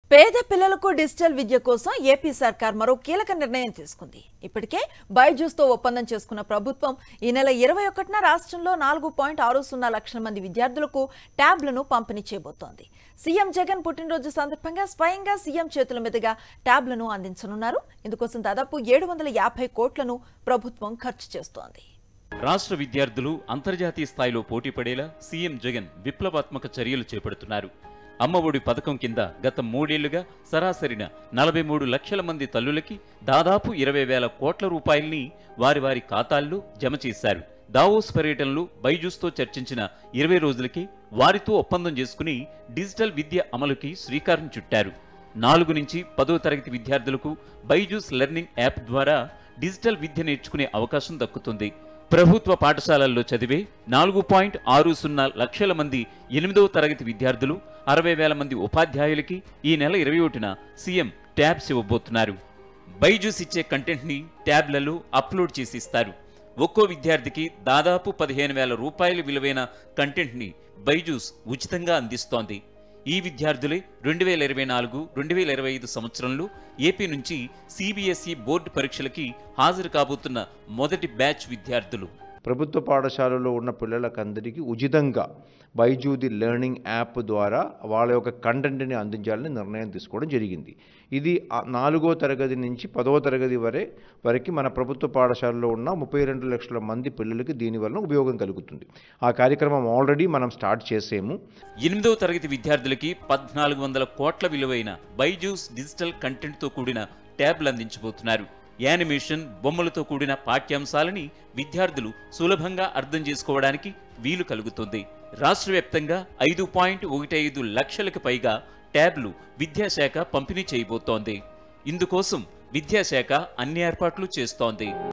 పేద పిల్లలకు డిజిటల్ విద్య కోసం ఏపీ సర్కార్ మరో కీలక నిర్ణయం తీసుకుంది ఇప్పటికే బైజూస్ తో ఒప్పందం చేసుకున్న ప్రభుత్వం ఈ నెల ఇరవై ఒకటిన రాష్ట్రంలో నాలుగు పాయింట్ ఆరు సున్నా లక్షల మంది విద్యార్థులకు ట్యాబ్లను పంపిణీ చేయబోతోంది సీఎం జగన్ పుట్టినరోజు సందర్భంగా స్వయంగా సీఎం చేతుల మీదుగా ట్యాబ్లను అందించనున్నారు ఇందుకోసం దాదాపు ఏడు వందల యాభై కోట్లను ప్రభుత్వం ఖర్చు చేస్తోంది రాష్ట్ర విద్యార్థులు అంతర్జాతీయ స్థాయిలో పోటీ పడేలా సీఎం జగన్ విప్లవాత్మక చర్యలు చేపడుతున్నారు అమ్మఒడి పథకం కింద గత మూడేళ్లుగా సరాసరిన నలభై మూడు లక్షల మంది తల్లులకి దాదాపు ఇరవై వేల కోట్ల రూపాయల్ని వారి వారి ఖాతాల్లో జమ చేశారు దావోస్ పర్యటనలు బైజూస్తో చర్చించిన ఇరవై రోజులకి వారితో ఒప్పందం చేసుకుని డిజిటల్ విద్య అమలుకి శ్రీకారం చుట్టారు నాలుగు నుంచి పదో తరగతి విద్యార్థులకు బైజూస్ లెర్నింగ్ యాప్ ద్వారా డిజిటల్ విద్య నేర్చుకునే అవకాశం దక్కుతుంది ప్రభుత్వ పాఠశాలల్లో చదివే నాలుగు పాయింట్ ఆరు సున్నా లక్షల మంది ఎనిమిదవ తరగతి విద్యార్థులు అరవై వేల మంది ఉపాధ్యాయులకి ఈ నెల ఇరవై ఒకటిన సీఎం ట్యాబ్స్ ఇవ్వబోతున్నారు బైజూస్ ఇచ్చే కంటెంట్ని ట్యాబ్లలో అప్లోడ్ చేసి ఇస్తారు ఒక్కో విద్యార్థికి దాదాపు పదిహేను వేల రూపాయల విలువైన కంటెంట్ని బైజూస్ ఉచితంగా అందిస్తోంది ఈ విద్యార్థులే రెండు వేల ఇరవై నాలుగు రెండు వేల ఇరవై ఐదు సంవత్సరంలో ఏపీ నుంచి సిబిఎస్ఈ బోర్డు పరీక్షలకి హాజరు కాబోతున్న మొదటి బ్యాచ్ విద్యార్థులు ప్రభుత్వ పాఠశాలలో ఉన్న పిల్లలకందరికీ ఉచితంగా బైజూది లెర్నింగ్ యాప్ ద్వారా వాళ్ళ యొక్క కంటెంట్ని అందించాలని నిర్ణయం తీసుకోవడం జరిగింది ఇది ఆ నాలుగో తరగతి నుంచి పదవ తరగతి వరే వరకు మన ప్రభుత్వ పాఠశాలలో ఉన్న ముప్పై రెండు లక్షల మంది పిల్లలకి దీనివల్ల ఉపయోగం కలుగుతుంది ఆ కార్యక్రమం ఆల్రెడీ మనం స్టార్ట్ చేసాము ఎనిమిదవ తరగతి విద్యార్థులకి పద్నాలుగు వందల కోట్ల విలువైన బైజూస్ డిజిటల్ కంటెంట్తో కూడిన ట్యాబ్లు అందించబోతున్నారు యానిమేషన్ బొమ్మలతో కూడిన పాఠ్యాంశాలని విద్యార్థులు సులభంగా అర్థం చేసుకోవడానికి వీలు కలుగుతుంది రాష్ట్ర వ్యాప్తంగా ఐదు పాయింట్ ఒకటి ఐదు లక్షలకు పైగా ట్యాబ్లు విద్యాశాఖ పంపిణీ చేయబోతోంది ఇందుకోసం విద్యాశాఖ అన్ని ఏర్పాట్లు చేస్తోంది